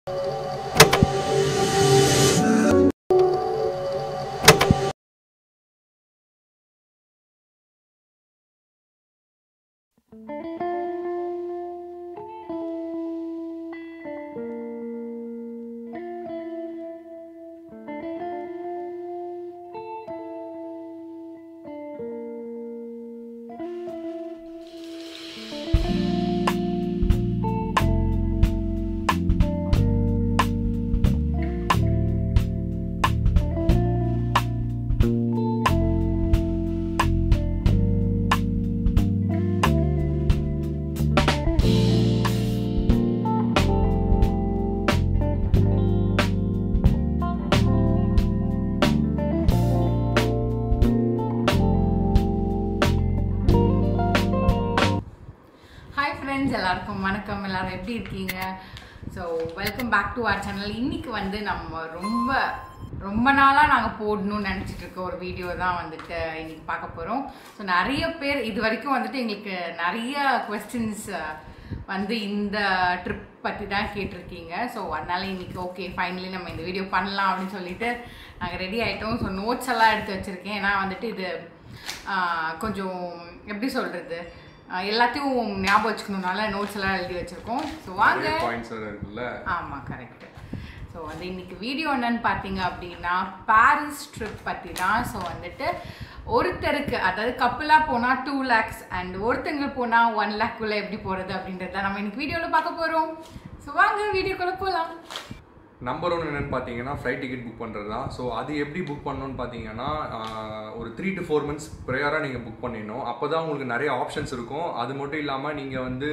Hi friends எல்லாருக்கும் வணக்கம் எல்லாரும் எப்படி இருக்கீங்க so welcome back to our channel இன்னைக்கு வந்து நம்ம ரொம்ப ரொம்ப நாளாக நாங்கள் போடணும்னு நினச்சிட்டு இருக்க ஒரு வீடியோ தான் வந்துட்டு இன்னைக்கு பார்க்க போகிறோம் ஸோ நிறைய பேர் இது வரைக்கும் வந்துட்டு எங்களுக்கு நிறைய கொஸ்டின்ஸ் வந்து இந்த ட்ரிப் பற்றி தான் கேட்டிருக்கீங்க ஸோ அதனால இன்னைக்கு ஓகே ஃபைனலி நம்ம இந்த வீடியோ பண்ணலாம் அப்படின்னு சொல்லிட்டு நாங்கள் ரெடி ஆகிட்டோம் ஸோ நோட்ஸ் எல்லாம் எடுத்து வச்சுருக்கேன் ஏன்னா வந்துட்டு இது ஆஹ், கொஞ்சம் எப்படி சொல்கிறது எல்லாத்தையும் ஞாபகம் வச்சுக்கணுனால நோட்ஸ் எல்லாம் எழுதி வச்சுருக்கோம் ஸோ வாங்க பாயிண்ட்ஸ் இருக்குல்ல ஆமாம் கரெக்ட் ஸோ வந்து இன்னைக்கு வீடியோ என்னன்னு பார்த்தீங்க அப்படின்னா பாரிஸ் ட்ரிப் பற்றி தான் ஸோ வந்துட்டு ஒருத்தருக்கு அதாவது கப்பலாக போனால் டூ லேக்ஸ் அண்ட் ஒருத்தங்க போனால் ஒன் லேக்குள்ளே எப்படி போகிறது அப்படின்றத நம்ம இன்னைக்கு வீடியோவில் பார்க்க போகிறோம் ஸோ வாங்க வீடியோக்குள்ளே போகலாம் நம்பர் ஒன் என்னன்னு பார்த்தீங்கன்னா ஃப்ளைட் டிக்கெட் புக் பண்ணுறது தான் ஸோ அது எப்படி புக் பண்ணணும்னு பார்த்தீங்கன்னா ஆஹ், ஒரு த்ரீ டு ஃபோர் மந்த்ஸ் ப்ரேயராக நீங்கள் புக் பண்ணிடணும் அப்போ தான் உங்களுக்கு நிறைய ஆப்ஷன்ஸ் இருக்கும் அது மட்டும் இல்லாமல் நீங்கள் வந்து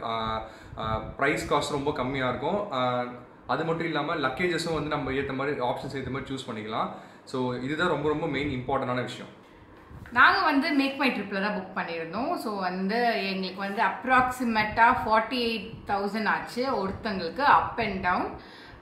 ப்ரைஸ் காஸ்ட் ரொம்ப கம்மியாக இருக்கும் ஆஹ், அது மட்டும் இல்லாமல் லக்கேஜஸும் வந்து நம்ம ஏற்ற மாதிரி ஆப்ஷன்ஸ் ஏற்ற மாதிரி சூஸ் பண்ணிக்கலாம் ஸோ இதுதான் ரொம்ப ரொம்ப மெயின் இம்பார்ட்டண்டான விஷயம் நாங்கள் வந்து மேக் மை ட்ரிப்பில் தான் புக் பண்ணியிருந்தோம் ஸோ வந்து எங்களுக்கு வந்து அப்ராக்சிமேட்டாக ஃபார்ட்டி எயிட் தௌசண்ட் ஆச்சு ஒருத்தங்களுக்கு அப் அண்ட் டவுன்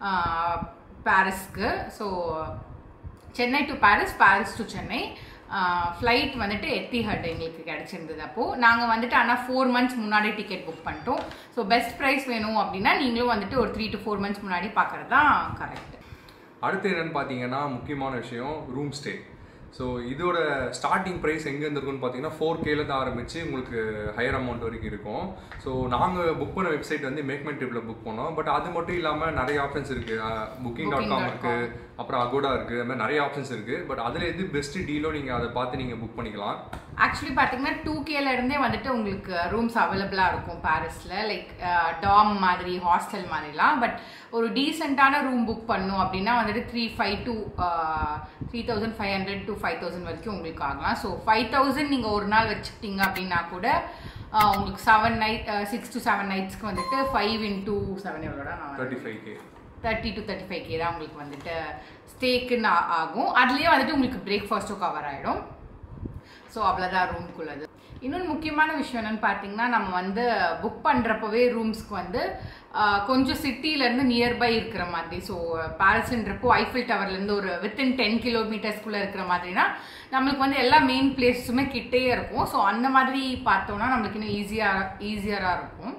பாரிஸ்க்கு so Chennai to Paris Paris to Chennai flight வந்துட்டு எத்திஹட் எங்களுக்கு கிடச்சிருந்தது அப்போது நாங்கள் வந்துட்டு ஆனால் ஃபோர் மந்த்ஸ் முன்னாடி டிக்கெட் புக் பண்ணிட்டோம் ஸோ பெஸ்ட் ப்ரைஸ் வேணும் அப்படின்னா நீங்களும் வந்துட்டு ஒரு த்ரீ டு ஃபோர் மந்த்ஸ் முன்னாடி பார்க்குறது தான் கரெக்ட் அடுத்து என்னன்னு பார்த்தீங்கன்னா முக்கியமான விஷயம் ரூம் ஸ்டே ஸோ இதோட ஸ்டார்டிங் ப்ரைஸ் எங்கேருந்து இருக்குன்னு பார்த்தீங்கன்னா ஃபோர் கேல தான் ஆரம்பிச்சு உங்களுக்கு ஹையர் அமௌண்ட் வரைக்கும் இருக்கும் ஸோ நாங்கள் புக் பண்ண வெப்சைட் வந்து மேக்மெண்ட் ட்ரிப்பில் புக் பண்ணோம் பட் அது மட்டும் இல்லாமல் நிறைய ஆப்ஷன்ஸ் இருக்குது புக்கிங் டாட் காம் இருக்குது அப்புறம் அகோடா இருக்குது அது மாதிரி நிறைய ஆப்ஷன்ஸ் இருக்குது பட் அதில் எது பெஸ்ட் டீலோ நீங்கள் அதை பார்த்து நீங்கள் புக் பண்ணிக்கலாம் ஆக்சுவலி பார்த்தீங்கன்னா டூ கேல இருந்தே வந்துட்டு உங்களுக்கு ரூம்ஸ் அவைலபிளாக இருக்கும் பாரிஸில் லைக் டாம் மாதிரி ஹாஸ்டல் மாதிரிலாம் பட் ஒரு டீசெண்டான ரூம் புக் பண்ணும் அப்படின்னா வந்துட்டு three five to three thousand five hundred to five thousand வரைக்கும் உங்களுக்கு ஆகலாம் ஸோ ஃபைவ் தௌசண்ட் நீங்கள் ஒரு நாள் வச்சுக்கிட்டீங்க அப்படின்னா கூட ஆஹ், உங்களுக்கு seven night six to seven நைட்ஸ்க்கு வந்துட்டு ஃபைவ் இன்டூ செவன் எவ்வளோடா நான் thirty five K thirty to thirty five K தான் உங்களுக்கு வந்துட்டு ஸ்டேக்குன்னு ஆகும் அதுலேயே வந்துட்டு உங்களுக்கு பிரேக்ஃபாஸ்ட்டும் கவர் ஆகிடும் ஸோ அவ்வளோதான் ரூம்குள்ளது இன்னொன்று முக்கியமான விஷயம் என்னன்னு பார்த்தீங்கன்னா நம்ம வந்து புக் பண்ணுறப்பவே ரூம்ஸ்க்கு வந்து ஆஹ், கொஞ்சம் சிட்டிலேருந்து நியர்பை இருக்கிற மாதிரி ஸோ பாரிஸ்ன்றப்போ ஐஃபில் டவர்லேருந்து ஒரு வித்தின் டென் கிலோமீட்டர்ஸ்குள்ளே இருக்கிற மாதிரினா நம்மளுக்கு வந்து எல்லா மெயின் பிளேஸுமே கிட்டேயே இருக்கும் ஸோ அந்த மாதிரி பார்த்தோம்னா நம்மளுக்கு இன்னும் ஈஸியாக ஈஸியராக இருக்கும்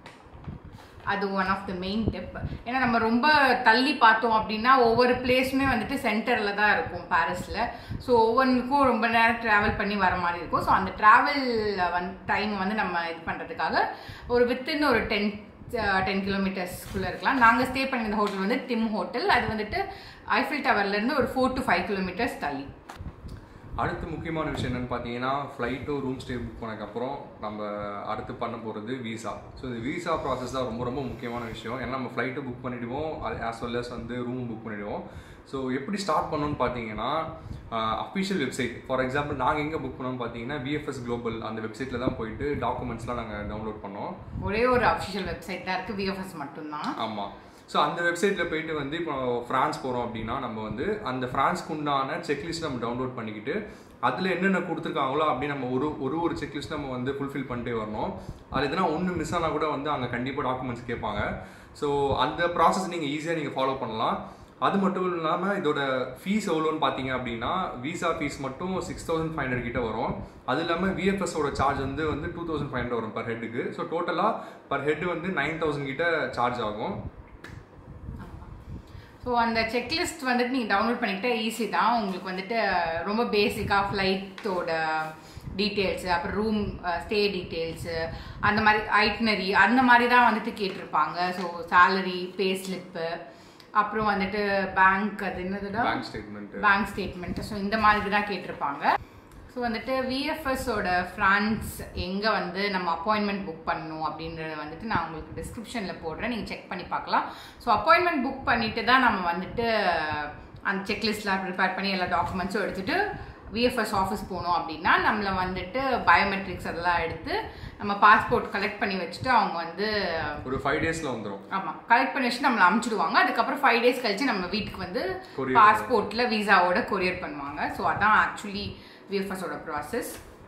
அது one of the main tip ஏன்னா நம்ம ரொம்ப தள்ளி பார்த்தோம் அப்படின்னா ஒவ்வொரு பிளேஸுமே வந்துட்டு சென்டரில் தான் இருக்கும் பாரிஸில் ஸோ ஒவ்வொன்றுக்கும் ரொம்ப நேரம் ட்ராவல் பண்ணி வர மாதிரி இருக்கும் ஸோ அந்த ட்ராவல் வந் டைம் வந்து நம்ம இது பண்ணுறதுக்காக ஒரு வித்தின் ஒரு டென் டென் கிலோமீட்டர்ஸ்குள்ளே இருக்கலாம் நாங்கள் ஸ்டே பண்ணியிருந்த ஹோட்டல் வந்து டிம் ஹோட்டல் அது வந்துட்டு ஐஃபில் டவர்லேருந்து ஒரு ஃபோர் டு ஃபைவ் கிலோமீட்டர்ஸ் தள்ளி அடுத்து முக்கியமான விஷயம் என்னன்னு பார்த்தீங்கன்னா ஃப்ளைட்டும் ரூம் ஸ்டே புக் பண்ணக்கப்புறம் நம்ம அடுத்து பண்ண போகிறது விசா ஸோ இந்த விசா ப்ராசஸ் தான் ரொம்ப ரொம்ப முக்கியமான விஷயம் ஏன்னா நம்ம ஃப்ளைட்டு புக் பண்ணிவிடுவோம் ஆஸ் வெல் as வந்து ரூம் புக் பண்ணிவிடுவோம் ஸோ எப்படி ஸ்டார்ட் பண்ணணும்னு பார்த்தீங்கன்னா அஃபிஷியல் வெப்சைட் ஃபார் எக்ஸாம்பிள் நாங்கள் எங்கே புக் பண்ணோம்னு பார்த்தீங்கன்னா விஎஃப்எஸ் குளோபல் அந்த வெப்சைட்டில் தான் போயிட்டு டாக்குமெண்ட்ஸ்லாம் நாங்கள் டவுன்லோட் பண்ணோம் ஒரே ஒரு அஃபிஷியல் வெப்சைட் தான் இருக்குது விஎஃப்எஸ் மட்டும்தான் ஆமாம் ஸோ அந்த வெப்சைட்டில் போயிட்டு வந்து இப்போ ஃப்ரான்ஸ் போகிறோம் அப்படின்னா நம்ம வந்து அந்த ஃப்ரான்ஸ்க்கு உண்டான செக்லிஸ்ட் நம்ம டவுன்லோட் பண்ணிக்கிட்டு அதில் என்னென்ன கொடுத்துருக்காங்களோ அப்படி நம்ம ஒரு ஒரு ஒரு செக்லிஸ்ட் நம்ம வந்து ஃபுல்ஃபில் பண்ணிட்டே வரணும் அது எதனா ஒன்று மிஸ் ஆனால் கூட வந்து அங்கே கண்டிப்பாக டாக்குமெண்ட்ஸ் கேட்பாங்க ஸோ அந்த ப்ராசஸ் நீங்கள் ஈஸியாக நீங்கள் ஃபாலோ பண்ணலாம் அது மட்டும் இல்லாமல் இதோட ஃபீஸ் எவ்வளோன்னு பார்த்தீங்க அப்படின்னா விசா ஃபீஸ் மட்டும் சிக்ஸ் தௌசண்ட் ஃபைவ் ஹண்ட்ரட் கிட்ட வரும் அது இல்லாமல் விஎஃப்எஸோட சார்ஜ் வந்து வந்து டூ தௌசண்ட் ஃபைவ் ஹண்ட்ரட் வரும் பர் ஹெட்டுக்கு ஸோ டோட்டலாக பர் ஹெட் வந்து நைன் தௌசண்ட் கிட்ட சார்ஜ் ஆகும் ஸோ அந்த செக்லிஸ்ட் வந்துட்டு நீங்கள் டவுன்லோட் பண்ணிக்கிட்டா ஈஸி தான் உங்களுக்கு வந்துட்டு ரொம்ப பேசிக்காக ஃப்ளைட்டோட டீட்டெயில்ஸு அப்புறம் ரூம் ஸ்டே டீட்டெயில்ஸு அந்த மாதிரி ஐட்னரி அந்த மாதிரி தான் வந்துட்டு கேட்டிருப்பாங்க ஸோ சேலரி பே ஸ்லிப்பு அப்புறம் வந்துட்டு பேங்க் அது என்னதுடா bank statement bank statement so இந்த மாதிரி தான் கேட்டிருப்பாங்க ஸோ வந்துட்டு விஎஃப்எஸோட ஃப்ரான்ஸ் எங்கே வந்து நம்ம அப்பாயின்மெண்ட் புக் பண்ணணும் அப்படின்றத வந்துட்டு நான் உங்களுக்கு டிஸ்கிரிப்ஷனில் போடுறேன் நீங்கள் செக் பண்ணி பார்க்கலாம் ஸோ அப்பாயின்மெண்ட் புக் பண்ணிட்டு தான் நம்ம வந்துட்டு அந்த செக்லிஸ்ட்லாம் ப்ரிப்பேர் பண்ணி எல்லா டாக்குமெண்ட்ஸும் எடுத்துகிட்டு விஎஃப்எஸ் ஆஃபீஸ் போனோம் அப்படின்னா நம்மளை வந்துட்டு பயோமெட்ரிக்ஸ் அதெல்லாம் எடுத்து நம்ம பாஸ்போர்ட் கலெக்ட் பண்ணி வச்சுட்டு அவங்க வந்து ஒரு ஃபைவ் டேஸ்ல வந்துரும் ஆமாம் கலெக்ட் பண்ணி வச்சு நம்மளை அமுச்சிடுவாங்க அதுக்கப்புறம் ஃபைவ் டேஸ் கழிச்சு நம்ம வீட்டுக்கு வந்து Courier. பாஸ்போர்ட்டில் விசாவோட கொரியர் பண்ணுவாங்க ஸோ அதான் ஆக்சுவலி விஎஃப்எஸோட ப்ராசஸ்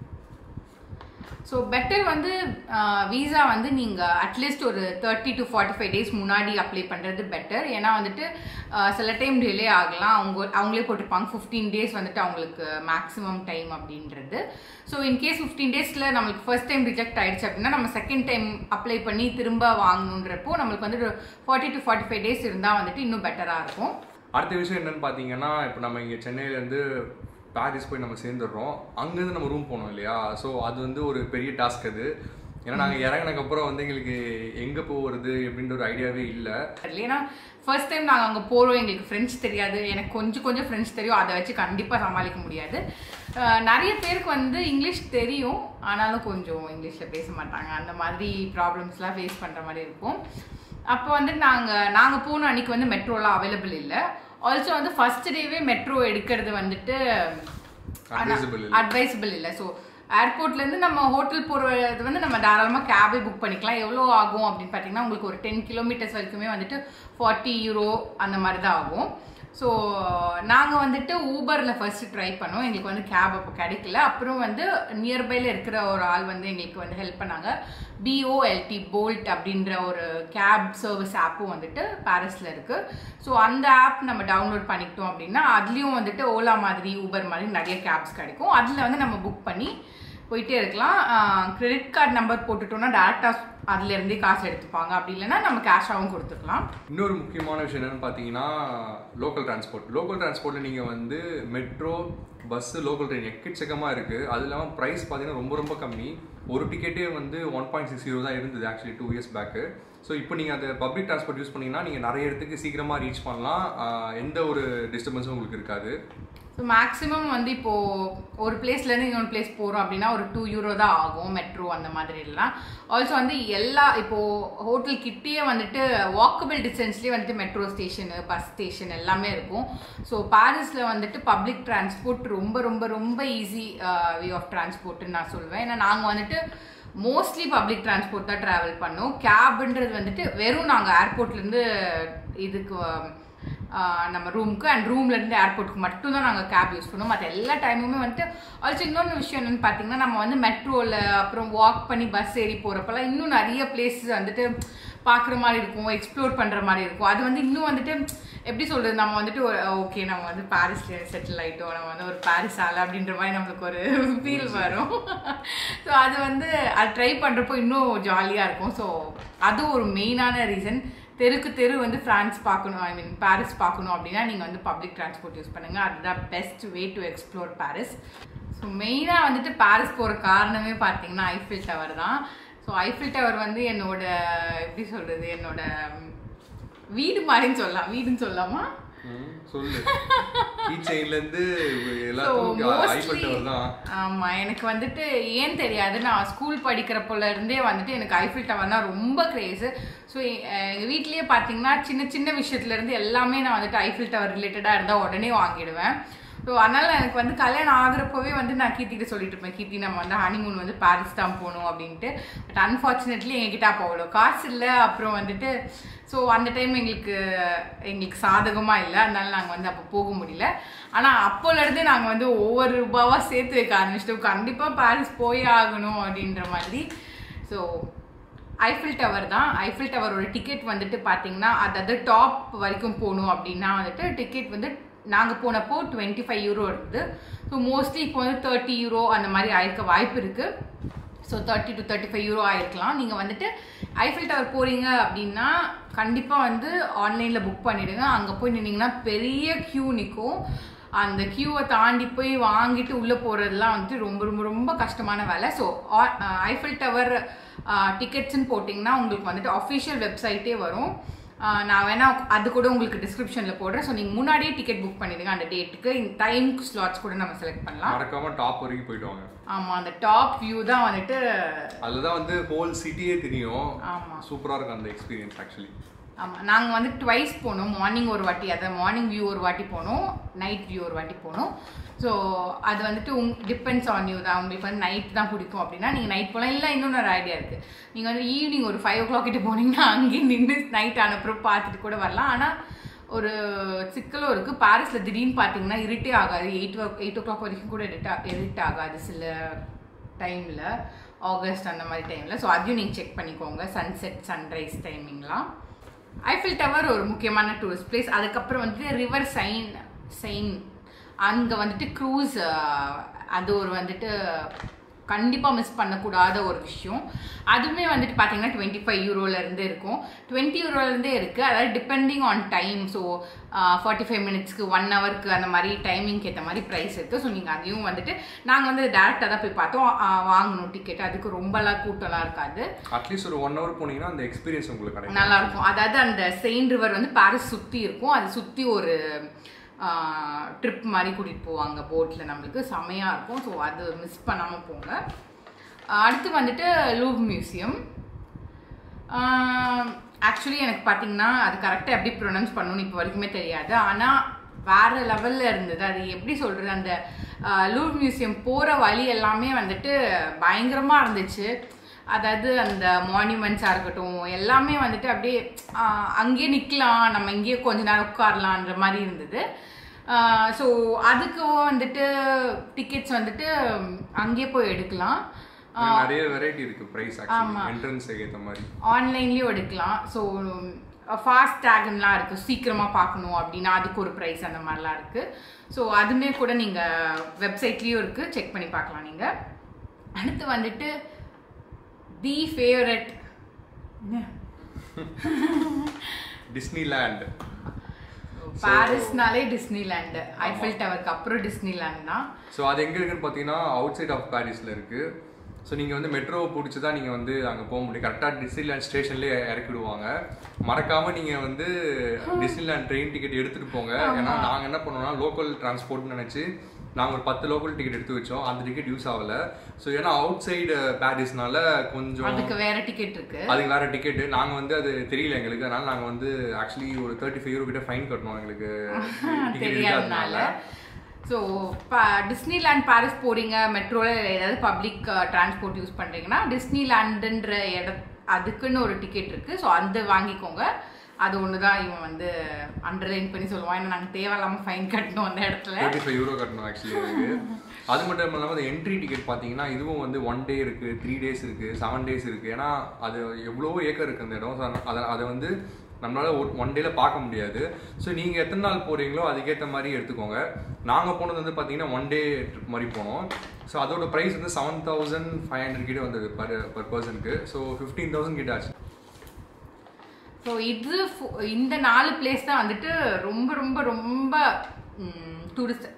ஸோ பெட்டர் வந்து விசா வந்து நீங்கள் அட்லீஸ்ட் ஒரு thirty to forty five days முன்னாடி அப்ளை பண்ணுறது பெட்டர் ஏன்னா வந்துட்டு ஆஹ், சில டைம் டிலே ஆகலாம் அவங்க அவங்களே போட்டிருப்பாங்க ஃபிஃப்டீன் டேஸ் வந்துட்டு அவங்களுக்கு மேக்ஸிமம் டைம் அப்படின்றது ஸோ இன்கேஸ் ஃபிஃப்டீன் டேஸில் நம்மளுக்கு ஃபர்ஸ்ட் டைம் ரிஜெக்ட் ஆயிடுச்சு அப்படின்னா நம்ம செகண்ட் டைம் அப்ளை பண்ணி திரும்ப வாங்கணுன்றப்போ நம்மளுக்கு வந்து forty to forty five days இருந்தால் வந்துட்டு இன்னும் பெட்டராக இருக்கும் அடுத்த விஷயம் என்னன்னு பார்த்தீங்கன்னா இப்போ நம்ம இங்கே சென்னையிலேருந்து பாரிஸ் போய் நம்ம சேர்ந்துடுறோம் அங்கேருந்து நம்ம ரூம் போனோம் இல்லையா ஸோ அது வந்து ஒரு பெரிய டாஸ்க் அது ஏன்னா நாங்கள் இறங்கினதுக்கப்புறம் வந்து எங்களுக்கு எங்கே போகிறது அப்படின்ற ஒரு ஐடியாவே இல்லை தெரியல ஏன்னா ஃபர்ஸ்ட் டைம் நாங்கள் அங்கே போகிறோம் எங்களுக்கு ஃப்ரெஞ்ச் தெரியாது எனக்கு கொஞ்சம் கொஞ்சம் ஃப்ரெஞ்ச் தெரியும் அதை வச்சு கண்டிப்பாக சமாளிக்க முடியாது அஹ் நிறைய பேருக்கு வந்து இங்கிலீஷ் தெரியும் ஆனாலும் கொஞ்சம் இங்கிலீஷில் பேச மாட்டாங்க அந்த மாதிரி ப்ராப்ளம்ஸ்லாம் ஃபேஸ் பண்ணுற மாதிரி இருக்கும் அப்போ வந்து நாங்கள் நாங்கள் போன அன்னைக்கு வந்து மெட்ரோலாம் அவைலபிள் இல்லை ஆல்சோ வந்து ஃபர்ஸ்ட் டேவே மெட்ரோ எடுக்கிறது வந்துட்டு Advisable இல்ல. அட்வைசபிள் இல்லை ஸோ ஏர்போர்ட்லேருந்து நம்ம ஹோட்டல் போகிறது வந்து நம்ம தாராளமாக கேபே புக் பண்ணிக்கலாம் எவ்வளோ ஆகும் அப்படின்னு பார்த்தீங்கன்னா உங்களுக்கு ஒரு டென் கிலோமீட்டர்ஸ் வரைக்குமே வந்துட்டு ஃபார்ட்டி யூரோ அந்த மாதிரி தான் ஆகும் ஸோ நாங்கள் வந்துட்டு ஊபரில் ஃபர்ஸ்ட் ட்ரை பண்ணோம் எங்களுக்கு வந்து கேப் அப்போ கிடைக்கல அப்புறம் வந்து நியர்பைல இருக்கிற ஒரு ஆள் வந்து எங்களுக்கு வந்து ஹெல்ப் பண்ணாங்க பிஓஎல்டி போல்ட் அப்படின்ற ஒரு கேப் சர்வீஸ் ஆப்பும் வந்துட்டு பாரிஸில் இருக்குது ஸோ அந்த ஆப் நம்ம டவுன்லோட் பண்ணிக்கிட்டோம் அப்படின்னா அதுலேயும் வந்துட்டு ஓலா மாதிரி ஊபர் மாதிரி நிறைய கேப்ஸ் கிடைக்கும் அதில் வந்து நம்ம புக் பண்ணி போயிட்டே இருக்கலாம் கிரெடிட் கார்டு நம்பர் போட்டுட்டோம்னா டேரெக்டாக அதுலேருந்தே காசு எடுத்துப்பாங்க அப்படி இல்லைன்னா நம்ம கேஷாகவும் கொடுத்துக்கலாம் இன்னொரு முக்கியமான விஷயம் என்னன்னு பார்த்தீங்கன்னா லோக்கல் டிரான்ஸ்போர்ட் லோக்கல் டிரான்ஸ்போர்ட்டில் நீங்கள் வந்து மெட்ரோ பஸ்ஸு லோக்கல் ட்ரெயின் எக்கச்சக்கமாக இருக்குது அது இல்லாமல் ப்ரைஸ் பார்த்தீங்கன்னா ரொம்ப ரொம்ப கம்மி ஒரு டிக்கெட்டே வந்து ஒன் பாயிண்ட் சிக்ஸ் ஜீரோ தான் இருந்தது actually two years back so இப்போ நீங்கள் அந்த பப்ளிக் டிரான்ஸ்போர்ட் யூஸ் பண்ணீங்கன்னா நீங்கள் நிறைய இடத்துக்கு சீக்கிரமாக ரீச் பண்ணலாம் ஆஹ் எந்த ஒரு டிஸ்டர்பன்ஸும் உங்களுக்கு இருக்காது ஸோ மேக்ஸிமம் வந்து இப்போது ஒரு பிளேஸ்லேருந்து இன்னொரு பிளேஸ் போகிறோம் அப்படின்னா ஒரு டூ யூரோ தான் ஆகும் மெட்ரோ அந்த மாதிரி எல்லாம் ஆல்சோ வந்து எல்லா இப்போது ஹோட்டல் கிட்டேயே வந்துட்டு வாக்கபிள் டிஸ்டன்ஸ்லேயே வந்துட்டு மெட்ரோ ஸ்டேஷனு பஸ் ஸ்டேஷன் எல்லாமே இருக்கும் ஸோ பாரிஸில் வந்துட்டு பப்ளிக் டிரான்ஸ்போர்ட் ரொம்ப ரொம்ப ரொம்ப ஈஸி வே ஆஃப் டிரான்ஸ்போர்ட்டுன்னு நான் சொல்லுவேன் ஏன்னா நாங்கள் வந்துட்டு மோஸ்ட்லி பப்ளிக் டிரான்ஸ்போர்ட் தான் ட்ராவல் பண்ணோம் கேப்ன்றது வந்துட்டு வெறும் நாங்கள் ஏர்போர்ட்லேருந்து இதுக்கு ஆஹ் நம்ம ரூமுக்கு அண்ட் ரூம்லேருந்து ஏர்போர்ட்டுக்கு மட்டும்தான் நாங்கள் கேப் யூஸ் பண்ணுவோம் மற்ற எல்லா டைமுமே வந்துட்டு ஆல்சோ இன்னொன்று விஷயம் என்னென்னு பார்த்தீங்கன்னா நம்ம வந்து மெட்ரோவில் அப்புறம் வாக் பண்ணி பஸ் ஏறி போகிறப்பெல்லாம் இன்னும் நிறைய பிளேஸஸ் வந்துட்டு பார்க்குற மாதிரி இருக்கும் எக்ஸ்ப்ளோர் பண்ணுற மாதிரி இருக்கும் அது வந்து இன்னும் வந்துட்டு எப்படி சொல்கிறது நம்ம வந்துட்டு ஓகே நம்ம வந்து பாரிஸில் செட்டில் ஆகிட்டோம் நம்ம வந்து ஒரு பாரிஸ் ஆள் அப்படின்ற மாதிரி நம்மளுக்கு ஒரு ஃபீல் வரும் ஸோ அது வந்து அது ட்ரை பண்ணுறப்போ இன்னும் ஜாலியாக இருக்கும் ஸோ அது ஒரு மெயினான ரீசன் தெருக்கு தெரு வந்து ஃப்ரான்ஸ் பார்க்கணும் ஐ மீன் பாரிஸ் பார்க்கணும் அப்படின்னா நீங்கள் வந்து பப்ளிக் டிரான்ஸ்போர்ட் யூஸ் பண்ணுங்கள் அதுதான் best way to explore Paris so மெயினாக வந்துட்டு பாரிஸ் போகிற காரணமே பார்த்தீங்கன்னா ஐஃபில் டவர் தான் ஸோ ஐஃபில் டவர் வந்து என்னோட எப்படி சொல்கிறது என்னோட ம், வீடு மாதிரின்னு சொல்லலாம் வீடுன்னு சொல்லலாமா ம், சொல்லு கீ செயின்லேருந்து So, எல்லாத்துக்கும் mostly- ஐஃபல் டவர் தான் ஆமா எனக்கு வந்துட்டு ஏன் தெரியாது நான் ஸ்கூல் படிக்கிறப்போல இருந்தே வந்துட்டு எனக்கு ஐஃபில் டவர்னா ரொம்ப கிரேஸு ஸோ எங்கள் வீட்லயே பார்த்தீங்கன்னா சின்ன சின்ன விஷயத்துல இருந்து எல்லாமே நான் வந்துட்டு ஐஃபில் டவர் ரிலேட்டடாக இருந்தால் உடனே வாங்கிடுவேன் ஸோ அதனால எனக்கு வந்து கல்யாணம் ஆகுறப்பவே வந்து நான் கீர்த்திக்கிட்ட சொல்லிட்டு இருப்பேன் கீர்த்தி நம்ம வந்து ஹனிமூன் வந்து பாரிஸ் தான் போகணும் அப்படின்ட்டு பட் அன்ஃபார்ச்சுனேட்லி எங்ககிட்ட அப்போ அவ்வளோ காசு இல்லை அப்புறம் வந்துட்டு ஸோ அந்த டைம் எங்களுக்கு எங்களுக்கு சாதகமாக இல்லை அதனால நாங்கள் வந்து அப்போ போக முடியல ஆனால் அப்போலேருந்தே நாங்கள் வந்து ஒவ்வொரு ரூபாவாக சேர்த்து வைக்க ஆரம்பிச்சிட்டோம் கண்டிப்பாக பாரிஸ் போய் ஆகணும் அப்படின்ற மாதிரி ஸோ ஐஃபில் டவர் தான் ஐஃபில் டவரோட டிக்கெட் வந்துட்டு பார்த்தீங்கன்னா அதாவது டாப் வரைக்கும் போகணும் அப்படின்னா வந்துட்டு டிக்கெட் வந்து நாங்கள் போனப்போ டுவெண்ட்டி ஃபைவ் யூரோ இருந்தது ஸோ மோஸ்ட்லி இப்போ வந்து தேர்ட்டி யூரோ அந்த மாதிரி ஆயிருக்க வாய்ப்பு இருக்குது so thirty to thirty five euro ஆயிருக்கலாம் நீங்கள் வந்துட்டு ஐஃபில் டவர் போறீங்க அப்படின்னா கண்டிப்பா வந்து ஆன்லைன்ல புக் பண்ணிடுங்க அங்க போய் நின்னீங்கன்னா பெரிய கியூ நிற்கும் அந்த கியூவை தாண்டி போய் வாங்கிட்டு உள்ள போறதெல்லாம் வந்துட்டு ரொம்ப ரொம்ப ரொம்ப கஷ்டமான வேலை ஸோ ஐஃபில் டவர் டிக்கெட்ஸ்ன்னு போட்டிங்கன்னா உங்களுக்கு வந்துட்டு அஃபிஷியல் வெப்சைட்டே வரும் ஆஹ் நான் வேணா அது கூட உங்களுக்கு டிஸ்கிரிப்ஷனில் போடுறேன் ஸோ நீங்கள் முன்னாடியே டிக்கெட் புக் பண்ணிடுங்க அந்த டேட்டுக்கு இந்த டைம் ஸ்லாட்ஸ் கூட நம்ம செலக்ட் பண்ணலாம் மறக்காம டாப் வரைக்கும் போயிட்டு வாங்க ஆமாம் அந்த டாப் வியூ தான் வந்துட்டு அதுதான் வந்து ஹோல் சிட்டியே தெரியும் ஆமா. சூப்பரா இருக்கும் அந்த எக்ஸ்பீரியன்ஸ் ஆக்சுவலி ஆமாம் நாங்கள் வந்து ட்வைஸ் போனோம் மார்னிங் ஒரு வாட்டி அதை மார்னிங் வியூ ஒரு வாட்டி போனோம் நைட் வியூ ஒரு வாட்டி போனோம் ஸோ அது வந்துட்டு உங் டிபெண்ட்ஸ் ஆன் யூ தான் உங்களுக்கு வந்து நைட் தான் பிடிக்கும் அப்படின்னா நீங்கள் நைட் போகலாம் இல்லை இன்னொன்று ஒரு ஐடியா இருக்குது நீங்கள் வந்து ஈவினிங் ஒரு ஃபைவ் ஓ கிளாக் கிட்ட போனீங்கன்னா அங்கேயே நின்று நைட் அனுப்புறம் பார்த்துட்டு கூட வரலாம் ஆனால் ஒரு சிக்கலும் இருக்குது பாரிஸில் திடீர்னு பார்த்தீங்கன்னா இருட்டே ஆகாது எயிட் எயிட் ஓ கிளாக் வரைக்கும் கூட இருட்டா இருட் ஆகாது சில டைமில் ஆகஸ்ட் அந்த மாதிரி டைமில் ஸோ அதையும் நீங்கள் செக் பண்ணிக்கோங்க சன்செட் சன்ரைஸ் டைமிங்லாம் ஐஃபில் டவர் ஒரு முக்கியமான டூரிஸ்ட் பிளேஸ் அதுக்கப்புறம் வந்துட்டு ரிவர் சைன் சைன் அங்கே வந்துட்டு க்ரூஸ் அது ஒரு வந்துட்டு கண்டிப்பாக மிஸ் பண்ணக்கூடாத ஒரு விஷயம் அதுவுமே வந்துட்டு பார்த்தீங்கன்னா டுவெண்ட்டி ஃபைவ் யூரோலேருந்து இருக்கும் டுவெண்ட்டி யூரோலேருந்தே இருக்குது அதாவது depending on time so forty five மினிட்ஸ்க்கு ஒன் ஹவருக்கு அந்த மாதிரி டைமிங்க்கு ஏற்ற மாதிரி ப்ரைஸ் இருக்குது ஸோ நீங்கள் அதையும் வந்துட்டு நாங்கள் வந்து டேரெக்டாக தான் போய் பார்த்தோம் ஆ, வாங்கணும் டிக்கெட் அதுக்கு ரொம்பலாம் கூட்டம்லாம் இருக்காது அட்லீஸ்ட் ஒரு ஒன் ஹவர் போனீங்கன்னா அந்த எக்ஸ்பீரியன்ஸ் உங்களுக்கு கிடைக்கும் நல்லா இருக்கும் அதாவது அந்த செயின் ரிவர் வந்து பாரிஸ் சுற்றி இருக்கும் அது சுற்றி ஒரு ட்ரிப் மாதிரி கூட்டிகிட்டு போவாங்க போட்டில் நம்மளுக்கு செமையாக இருக்கும் ஸோ அது மிஸ் பண்ணாமல் போங்க ஆஹ் அடுத்து வந்துட்டு லூவ் மியூசியம் ஆக்சுவலி எனக்கு பார்த்தீங்கன்னா அது கரெக்டாக எப்படி ப்ரொனவுன்ஸ் பண்ணணும்னு இப்போ வரைக்குமே தெரியாது ஆனால் வேற லெவலில் இருந்தது அது எப்படி சொல்கிறது அந்த லூவ் மியூசியம் போகிற வழி எல்லாமே வந்துட்டு பயங்கரமாக இருந்துச்சு அதாவது அந்த மான்யூமெண்ட்ஸாக இருக்கட்டும் எல்லாமே வந்துட்டு அப்படியே ஆஹ் அங்கேயே நிற்கலாம் நம்ம இங்கேயே கொஞ்ச நேரம் உட்காரலான்ற மாதிரி இருந்தது ஸோ அதுக்கு வந்துட்டு டிக்கெட்ஸ் வந்துட்டு அங்கேயே போய் எடுக்கலாம் நிறைய வெரைட்டி இருக்கு பிரைஸ் ஆக்சுவலி என்ட்ரன்ஸ் ஏத்த மாதிரி ஆன்லைன்லேயும் எடுக்கலாம் ஸோ ஃபாஸ்ட் டேக்லாம் இருக்குது சீக்கிரமாக பார்க்கணும் அப்படின்னா அதுக்கு ஒரு ப்ரைஸ் அந்த மாதிரிலாம் இருக்குது ஸோ அதுமே கூட நீங்கள் வெப்சைட்லேயும் இருக்குது செக் பண்ணி பார்க்கலாம் நீங்கள் அடுத்து வந்துட்டு தி ஃபேவரட் டிஸ்னிலேண்ட் பாரிஸ்னாலே டிஸ்னிலேண்டு ஐஃபில் டவருக்கு அப்புறம் டிஸ்னிலேண்ட் தான் ஸோ அது எங்க இருக்குன்னு பார்த்தீங்கன்னா அவுட் சைட் ஆஃப் பாரிஸ்ல இருக்கு ஸோ நீங்கள் வந்து மெட்ரோவை பிடிச்சி தான் நீங்கள் வந்து அங்கே போக முடியும் கரெக்டாக டிஸ்னிலேண்ட் ஸ்டேஷன்லேயே இறக்கி விடுவாங்க மறக்காம நீங்கள் வந்து டிஸ்னிலேண்ட் ட்ரெயின் டிக்கெட் எடுத்துகிட்டு போங்க ஏன்னா நாங்கள் என்ன பண்ணோம்னா லோக்கல் டிரான்ஸ்போர்ட்னு நினச்சி நாங்கள் ஒரு பத்து லோக்கல் டிக்கெட் எடுத்து வச்சோம் அந்த டிக்கெட் யூஸ் ஆகல ஸோ ஏன்னா அவுட் சைடு பாரிஸ்னால கொஞ்சம் அதுக்கு வேற டிக்கெட் இருக்கு அதுக்கு வேற டிக்கெட் நாங்க வந்து அது தெரியல எங்களுக்கு அதனால நாங்க வந்து ஆக்சுவலி ஒரு தேர்ட்டி ஃபைவ் யூரோ கிட்ட ஃபைன் கட்டணும் எங்களுக்கு டிக்கெட் தெரியாதனால இல்லாதனால ஸோ டிஸ்னிலேண்ட் பாரிஸ் போறீங்க மெட்ரோவில் ஏதாவது பப்ளிக் டிரான்ஸ்போர்ட் யூஸ் பண்ணுறீங்கன்னா டிஸ்னிலேண்டுன்ற இட அதுக்குன்னு ஒரு டிக்கெட் இருக்குது ஸோ அந்த வாங்கிக்கோங்க அது ஒன்று தான் இவன் வந்து அண்டர்லைன் பண்ணி சொல்லுவான் ஏன்னா நாங்கள் தேவையில்லாமல் ஃபைன் கட்டணும் அந்த இடத்துல தேர்ட்டி ஃபைவ் யூரோ கட்டணும் ஆக்சுவலி எனக்கு அது மட்டும் இல்லாமல் அந்த என்ட்ரி டிக்கெட் பார்த்தீங்கன்னா இதுவும் வந்து ஒன் டே இருக்கு த்ரீ டேஸ் இருக்கு செவன் டேஸ் இருக்கு ஏன்னா அது எவ்வளவோ ஏக்கர் இருக்கு அந்த இடம் So, அதை அதை வந்து நம்மளால ஒரு ஒன் டேல பார்க்க முடியாது ஸோ நீங்கள் எத்தனை நாள் போறீங்களோ அதுக்கேற்ற மாதிரி எடுத்துக்கோங்க நாங்கள் போனது வந்து பார்த்தீங்கன்னா ஒன் டே ட்ரிப் மாதிரி போனோம் ஸோ அதோட ப்ரைஸ் வந்து செவன் தௌசண்ட் ஃபைவ் ஹண்ட்ரட் கிட்ட வந்தது பர் பர் பர்சனுக்கு ஸோ ஃபிஃப்டீன் தௌசண்ட் கிட்ட ஆச்சு ஸோ இது ஃபு- இந்த நாலு பிளேஸ் தான் வந்துட்டு ரொம்ப ரொம்ப ரொம்ப டூரிஸ்ட்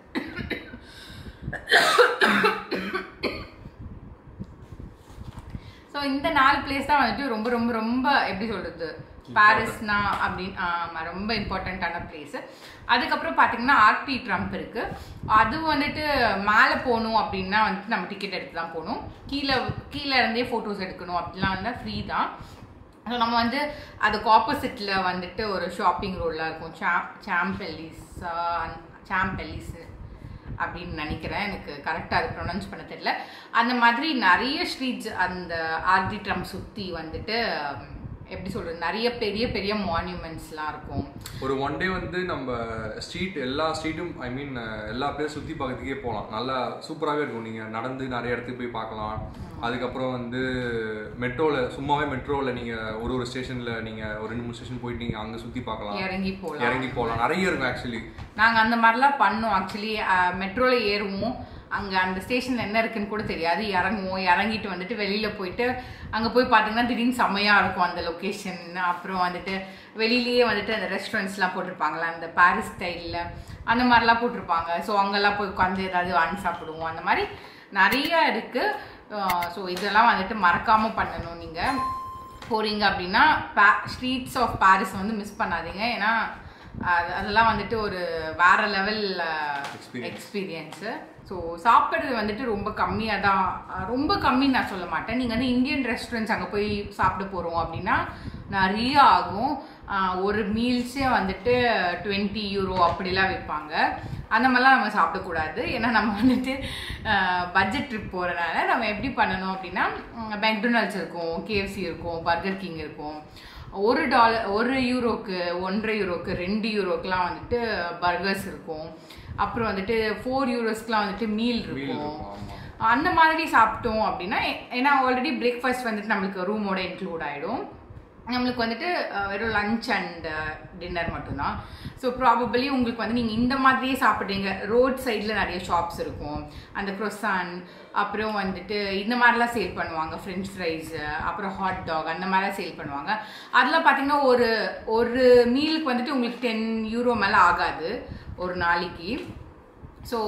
ஸோ இந்த நாலு பிளேஸ் தான் வந்துட்டு ரொம்ப ரொம்ப ரொம்ப எப்படி சொல்றது பாரிஸ்னா அப்படின்னு ஆமா, ரொம்ப இம்பார்ட்டண்ட்டான பிளேஸ் அதுக்கப்புறம் பார்த்தீங்கன்னா ஆர்டி ட்ரம்ப் இருக்கு அது வந்துட்டு மேலே போகணும் அப்படின்னா வந்துட்டு நம்ம டிக்கெட் எடுத்து தான் போகணும் கீழே கீழே இருந்தே ஃபோட்டோஸ் எடுக்கணும் அப்படிலாம் இருந்தால் ஃப்ரீ தான் ஸோ நம்ம வந்து அதுக்கு ஆப்போசிட்டில் வந்துட்டு ஒரு ஷாப்பிங் ரோடெலாம் இருக்கும் சா சாம்பெல்லிஸ் சாம்பெல்லிஸ் அப்படின்னு நினைக்கிறேன் எனக்கு கரெக்டாக அது ப்ரொனவுன்ஸ் பண்ண தெரியல அந்த மாதிரி நிறைய ஸ்ட்ரீட்ஸ் அந்த ஆர்டி ட்ரம் சுற்றி வந்துட்டு உம், எப்படி சொல்கிறது நிறைய பெரிய பெரிய மான்யூமெண்ட்ஸ்லாம் இருக்கும் ஒரு ஒன் டே வந்து நம்ம ஸ்ட்ரீட் எல்லா ஸ்ட்ரீட்டும் ஐ மீன் எல்லா பிளேஸ் சுற்றி பார்க்கறதுக்கே போகலாம் நல்லா சூப்பராகவே இருக்கும் நீங்கள் நடந்து நிறைய இடத்துக்கு போய் பார்க்கலாம் அதுக்கப்புறம் வந்து மெட்ரோவில் சும்மாவே மெட்ரோவில் நீங்கள் ஒரு ஒரு ஸ்டேஷனில் நீங்கள் ஒரு ரெண்டு மூணு ஸ்டேஷன் போயிட்டு நீங்கள் அங்கே சுற்றி பார்க்கலாம் இறங்கி போகலாம் இறங்கி போகலாம் நிறைய இருக்கும் ஆக்சுவலி நாங்கள் அந்த மாதிரிலாம் பண்ணோம் ஆக்சுவலி மெட்ரோவில் ஏறுவோம் அங்கே அந்த ஸ்டேஷனில் என்ன இருக்குன்னு கூட தெரியாது இறங்குவோம் இறங்கிட்டு வந்துட்டு வெளியில் போயிட்டு அங்கே போய் பார்த்தீங்கன்னா திடீர்னு செம்மையாக இருக்கும் அந்த லொக்கேஷன் அப்புறம் வந்துட்டு வெளியிலேயே வந்துட்டு அந்த ரெஸ்டாரண்ட்ஸ்லாம் போட்டிருப்பாங்களா அந்த பாரிஸ் ஸ்டைலில் அந்த மாதிரிலாம் போட்டிருப்பாங்க ஸோ அங்கெல்லாம் போய் உட்காந்து ஏதாவது வாங்கி சாப்பிடுவோம் அந்த மாதிரி நிறைய இருக்குது ஸோ இதெல்லாம் வந்துட்டு மறக்காமல் பண்ணணும் நீங்கள் போகிறீங்க அப்படின்னா பா ஸ்ட்ரீட்ஸ் ஆஃப் பாரிஸ் வந்து மிஸ் பண்ணாதீங்க ஏன்னா அது அதெல்லாம் வந்துட்டு ஒரு வேற லெவல் Experience. எக்ஸ்பீரியன்ஸு ஸோ சாப்பிட்றது வந்துட்டு ரொம்ப கம்மியாக தான் அஹ் ரொம்ப கம்மின்னு நான் சொல்ல மாட்டேன் நீங்கள் வந்து இந்தியன் ரெஸ்டாரண்ட்ஸ் அங்கே போய் சாப்பிட போகிறோம் அப்படின்னா நிறைய ஆகும் அஹ் ஒரு மீல்ஸே வந்துட்டு டுவெண்ட்டி யூரோ அப்படிலாம் விற்பாங்க அந்த மாதிரிலாம் நம்ம சாப்பிடக்கூடாது ஏன்னா நம்ம வந்துட்டு பட்ஜெட் ட்ரிப் போகிறனால நம்ம எப்படி பண்ணணும் அப்படின்னா மெக்டொனால்ட்ஸ் இருக்கும் கேஎஃப்சி இருக்கும் பர்கர் கிங் இருக்கும் ஒரு டாலர் ஒரு யூரோக்கு ஒன்றரை யூரோக்கு ரெண்டு யூரோக்கெலாம் வந்துட்டு பர்கர்ஸ் இருக்கும் அப்புறம் வந்துட்டு ஃபோர் யூரோஸ்க்குலாம் வந்துட்டு மீல் மீல் இருக்கும் இருக்கும் ஆமா அந்த மாதிரி சாப்பிட்டோம் அப்படின்னா ஏ- ஏன்னா ஆல்ரெடி பிரேக்ஃபாஸ்ட் வந்துட்டு நம்மளுக்கு ரூமோட இன்க்ளூட் ஆகிடும் நம்மளுக்கு வந்துட்டு அஹ், வெறும் லஞ்ச் அண்ட் டின்னர் மட்டும்தான் ஸோ ப்ராபபிளி உங்களுக்கு வந்து நீங்கள் இந்த மாதிரியே சாப்பிட்றீங்க ரோட் சைடில் நிறைய ஷாப்ஸ் இருக்கும் அந்த க்ரொசான் அப்புறம் வந்துட்டு இந்த மாதிரிலாம் சேல் பண்ணுவாங்க ஃப்ரெஞ்ச் ஃப்ரைஸ் அப்புறம் ஹாட் டாக் அந்த மாதிரிலாம் சேல் பண்ணுவாங்க அதில் பார்த்தீங்கன்னா ஒரு ஒரு மீலுக்கு வந்துட்டு உங்களுக்கு டென் யூரோ மேலே ஆகாது ஒரு நாளைக்கு ஸோ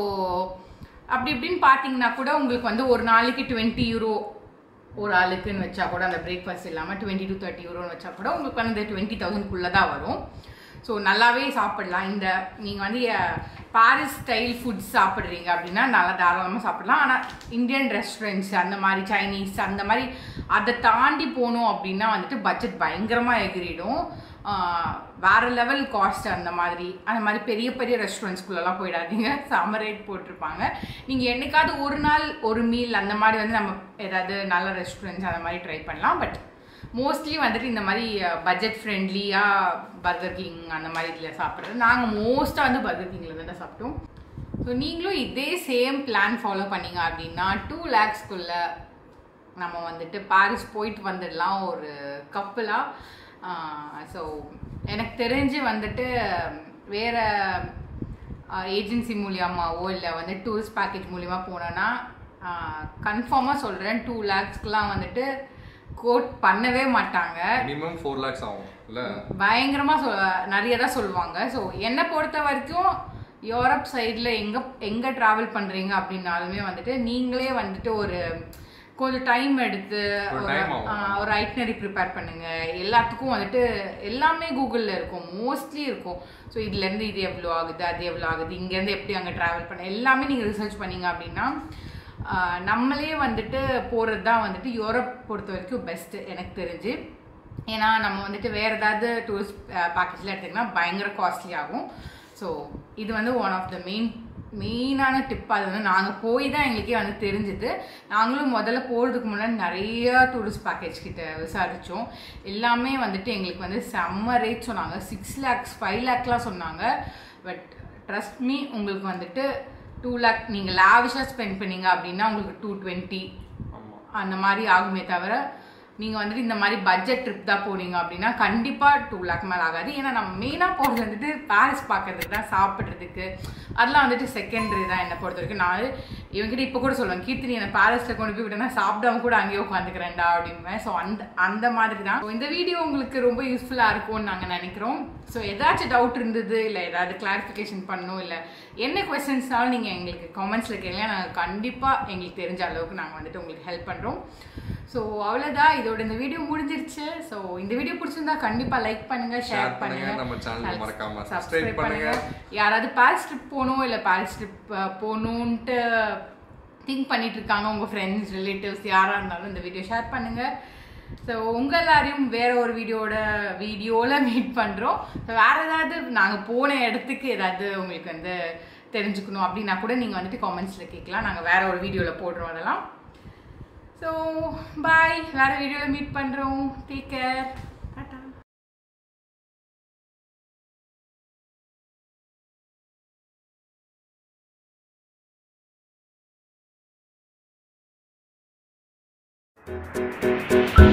அப்படி இப்படின்னு பார்த்தீங்கன்னா கூட உங்களுக்கு வந்து ஒரு நாளைக்கு டுவெண்ட்டி யூரோ ஒரு ஆளுக்குன்னு வச்சா கூட அந்த பிரேக்ஃபாஸ்ட் இல்லாமல் டுவெண்ட்டி டு தேர்ட்டி யூரோன்னு வச்சா கூட உங்களுக்கு வந்து டுவெண்ட்டி தௌசண்ட்குள்ளே தான் வரும் ஸோ நல்லாவே சாப்பிடலாம் இந்த நீங்கள் வந்து அஹ், பாரிஸ் ஸ்டைல் ஃபுட்ஸ் சாப்பிட்றீங்க அப்படின்னா நல்லா தாராளமாக சாப்பிடலாம் ஆனால் இந்தியன் ரெஸ்டாரண்ட்ஸ் அந்த மாதிரி சைனீஸ் அந்த மாதிரி அதை தாண்டி போகணும் அப்படின்னா வந்துட்டு பட்ஜெட் பயங்கரமாக எகிரிடும் ஆஹ் வேற லெவல் காஸ்ட் அந்த மாதிரி அந்த மாதிரி பெரிய பெரிய ரெஸ்டாரண்ட்ஸ்குள்ளெல்லாம் போயிடாதீங்க செம்ம ரேட் போட்டிருப்பாங்க நீங்கள் என்னைக்காவது ஒரு நாள் ஒரு மீல் அந்த மாதிரி வந்து நம்ம ஏதாவது நல்ல ரெஸ்டாரண்ட்ஸ் அந்த மாதிரி ட்ரை பண்ணலாம் பட் மோஸ்ட்லி வந்துட்டு இந்த மாதிரி பட்ஜெட் ஃப்ரெண்ட்லியாக பர்கர் கிங் அந்த மாதிரி இதில் சாப்பிட்றது நாங்கள் மோஸ்ட்டாக வந்து பர்கர் கிங்கில் தான் சாப்பிட்டோம் ஸோ நீங்களும் இதே சேம் பிளான் ஃபாலோ பண்ணீங்க அப்படின்னா டூ லேக்ஸ்க்குள்ளே நம்ம வந்துட்டு பாரிஸ் போயிட்டு வந்துடலாம் ஒரு கப்பலாக ஸோ எனக்கு தெரிஞ்சு வந்துட்டு வேற ஏஜென்சி மூலியமாவோ இல்லை வந்து டூரிஸ்ட் பேக்கேஜ் மூலியமா போனோன்னா கன்ஃபார்மாக சொல்கிறேன் டூ லேக்ஸ்க்குலாம் வந்துட்டு கோட் பண்ணவே மாட்டாங்க மினிமம் ஃபோர் லேக்ஸ் ஆகும் இல்ல பயங்கரமா சொ நிறைய தான் சொல்லுவாங்க ஸோ என்னை பொறுத்த வரைக்கும் யூரோப் சைடில் எங்க எங்க டிராவல் பண்றீங்க அப்படின்னாலுமே வந்துட்டு நீங்களே வந்துட்டு ஒரு கொஞ்சம் டைம் எடுத்து ஒரு ஒரு time ஆகும். ஆ, ஒரு ஐட்னரி ப்ரிப்பேர் பண்ணுங்க எல்லாத்துக்கும் வந்துட்டு எல்லாமே கூகுளில் இருக்கும் மோஸ்ட்லி இருக்கும் ஸோ இதுலேருந்து இது எவ்வளோ ஆகுது அது எவ்வளோ ஆகுது இங்கேருந்து எப்படி அங்கே ட்ராவல் பண்ண எல்லாமே நீங்கள் ரிசர்ச் பண்ணீங்க அப்படின்னா ஆ, நம்மளே வந்துட்டு போகிறது தான் வந்துட்டு யூரோப் பொறுத்த வரைக்கும் பெஸ்ட்டு எனக்கு தெரிஞ்சு ஏன்னா நம்ம வந்துட்டு வேறு ஏதாவது டூரிஸ்ட் பேக்கேஜில் எடுத்திங்கன்னா பயங்கர காஸ்ட்லி ஆகும் ஸோ இது வந்து ஒன் ஆஃப் த மெயின் மெயினான டிப் அது வந்து நாங்கள் போய் தான் எங்களுக்கே வந்து தெரிஞ்சுது நாங்களும் முதல்ல போகிறதுக்கு முன்னாடி நிறைய டூரிஸ்ட் பேக்கேஜ் கிட்ட விசாரித்தோம் எல்லாமே வந்துட்டு எங்களுக்கு வந்து செம்ம ரேட் சொன்னாங்க சிக்ஸ் லேக்ஸ் ஃபைவ் லேக்லாம் சொன்னாங்க பட் ட்ரஸ்ட் மீ உங்களுக்கு வந்துட்டு டூ லேக் நீங்கள் லாவிஷாக ஸ்பெண்ட் பண்ணீங்க அப்படின்னா உங்களுக்கு டூ டுவெண்ட்டி ஆமா அந்த மாதிரி ஆகுமே தவிர நீங்கள் வந்துட்டு இந்த மாதிரி பட்ஜெட் ட்ரிப் தான் போனீங்க அப்படின்னா கண்டிப்பாக டூ லேக் மேலே ஆகாது ஏன்னா நம்ம மெயினாக போகிறது வந்துட்டு பாரிஸ் பார்க்கறதுக்கு தான் சாப்பிட்றதுக்கு அதெல்லாம் வந்துட்டு செகண்டரி தான் என்னை பொறுத்த வரைக்கும் நான் வந்து இவங்ககிட்ட இப்போ கூட சொல்லுவேன் கீர்த்தி என்னை பாரிஸில் கொண்டு போய் விட்டேன்னா சாப்பிடாம கூட அங்கேயே உட்காந்துக்கிறேன்டா அப்படிம்பேன் ஸோ அந்த அந்த மாதிரி தான் So, இந்த வீடியோ உங்களுக்கு ரொம்ப யூஸ்ஃபுல்லாக இருக்கும்னு நாங்கள் நினைக்கிறோம் ஸோ ஏதாச்சும் டவுட் இருந்தது இல்லை ஏதாவது கிளாரிஃபிகேஷன் பண்ணணும் இல்லை என்ன கொஸ்டின்ஸ்னாலும் நீங்கள் எங்களுக்கு கமெண்ட்ஸில் கேளுங்க நாங்கள் கண்டிப்பாக எங்களுக்கு தெரிஞ்ச அளவுக்கு நாங்கள் வந்துட்டு உங்களுக்கு ஹெல்ப் பண்ணுறோம் ஸோ அவ்வளோதான் இதோட இந்த வீடியோ முடிஞ்சிருச்சு ஸோ இந்த வீடியோ பிடிச்சிருந்தா கண்டிப்பாக லைக் பண்ணுங்க ஷேர் Share பண்ணுங்க, பண்ணுங்க நம்ம channel அ மறக்காம subscribe சப்ஸ்கிரைப் பண்ணுங்க பண்ணுங்க. யாராவது பாரிஸ் ட்ரிப் போகணும் இல்லை பாரிஸ் ட்ரிப் போகணுன்ட்டு திங்க் பண்ணிட்டு இருக்காங்க உங்கள் ஃப்ரெண்ட்ஸ் ரிலேட்டிவ்ஸ் யாராக இருந்தாலும் இந்த வீடியோ ஷேர் பண்ணுங்க ஸோ உங்க எல்லாரையும் வேற ஒரு வீடியோட வீடியோவில் மீட் பண்ணுறோம் ஸோ வேற ஏதாவது நாங்கள் போன இடத்துக்கு ஏதாவது உங்களுக்கு வந்து தெரிஞ்சுக்கணும் அப்படின்னா கூட நீங்கள் வந்துட்டு காமெண்ட்ஸில் கேட்கலாம் நாங்கள் வேற ஒரு வீடியோவில் போடுறோம் அதெல்லாம் ஸோ பாய் வேற வீடியோவில் மீட் பண்ணுறோம் டேக் கேர் டாட்டா Thank